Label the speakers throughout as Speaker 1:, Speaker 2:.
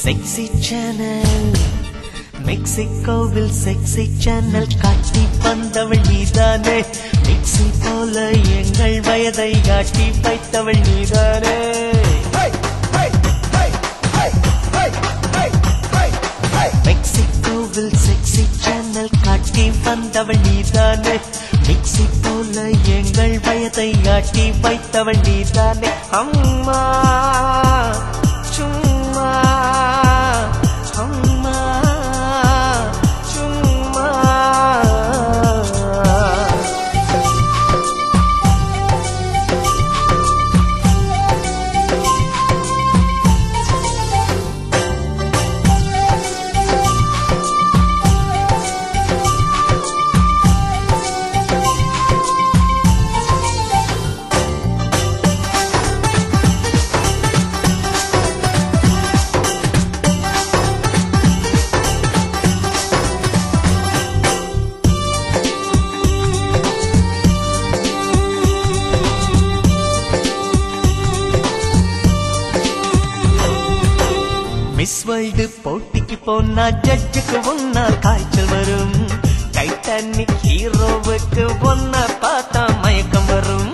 Speaker 1: sexy channel மெக்சிகோவில் sexy channel காட்டி வந்தவள் நீதானே மிக்ஸி போல எங்கள் வயதை காட்டி வைத்தவள் நீதானே மெக்சிகோவில் செக்ஸி சேனல் காட்டி வந்தவள் நீதானே மிக்ஸி போல எங்கள் வயதை காட்டி வைத்தவள் நீதானே அம்மா சும்மா அம்மா சும்மா மிஸ் வேர்ல்டு போட்டிக்கு போனா ஜட்ஜுக்கு ஒன்னா காய்ச்சல் வரும் டைட்டானிக் ஹீரோவுக்கு ஒன்ன பார்த்தா மயக்கம் வரும்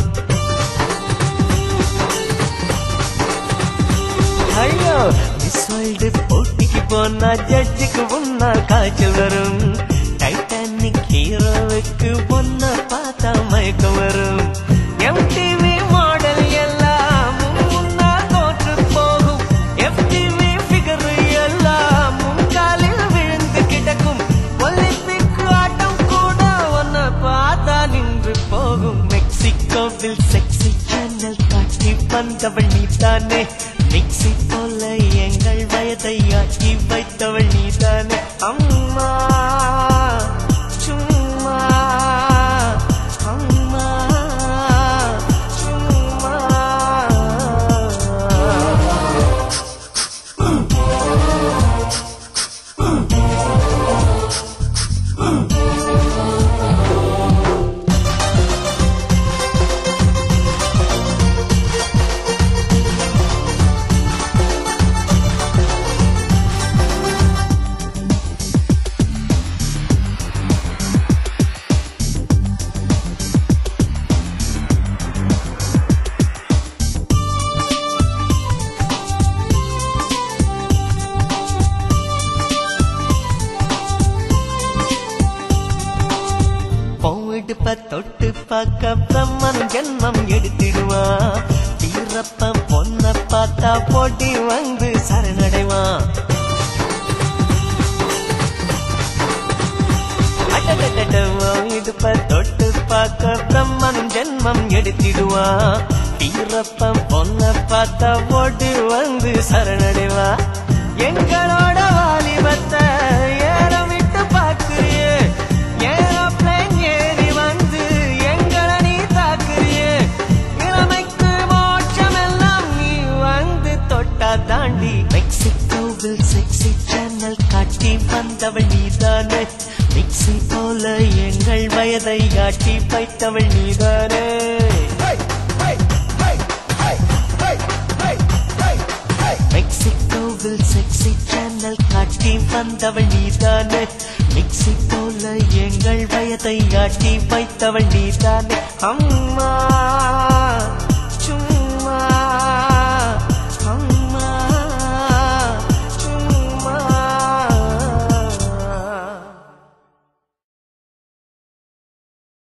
Speaker 1: ஐயோ மிஸ் வேர்ல்டு போட்டிக்கு போனா ஜட்ஜுக்கு ஒன்னா காய்ச்சல் வரும் டைட்டானிக் ஹீரோவுக்கு ஒன்ன பார்த்தா மயக்கம் வரும் எம்டிவி மாடல் எல்லாம் முன்னா தோற்று போகும் எஃப்டிவி ஃபிகர் எல்லாம் முன்காலில் விழுந்து கிடக்கும் ஒலிம்பிக் ஆட்டம் கூட ஒன்ன பார்த்தா நின்று போகும் மெக்சிகோவில் செக்ஸி சேனல் காட்டி வந்தவள் நீதானே மிக்ஸி போல எங்கள் வயதை ஆக்கி வைத்தவள் நீதானே அம்மா சும்மா அம்மா சும்மா போயிடுப்ப தொட்டு பார்க்க பிரம்மன் ஜென்மம் எடுத்திடுவான் வீரப்ப பொண்ண பார்த்தா போட்டி வந்து சரணடைவான் அடடடட, போயிடுப்ப தொட்டு பார்க்க பிரம்மன் ஜென்மம் எடுத்திடுவான் வீரப்ப பொண்ண பார்த்தா போட்டி வந்து சரணடைவா எங்களோட வாலிபத்தை ஏறமிட்டு பார்க்குறியே ஏரோப்ளேன் ஏறி வந்து எங்களை நீ தாக்குறியே இளமைக்கு மோட்சம் எல்லாம் நீ வந்து தொட்டா தாண்டி மெக்சிகோவில் செக்ஸி சேனல் காட்டி வந்தவள் நீதானே மிக்ஸி போல எங்கள் வயதை காட்டி வைத்தவள் நீதானே மெக்சிகோவில் செக்ஸி சேனல் காட்டி வந்தவள் நீதானே மிக்ஸி போல எங்கள் வயதை காட்டி வைத்தவள் நீதானே அம்மா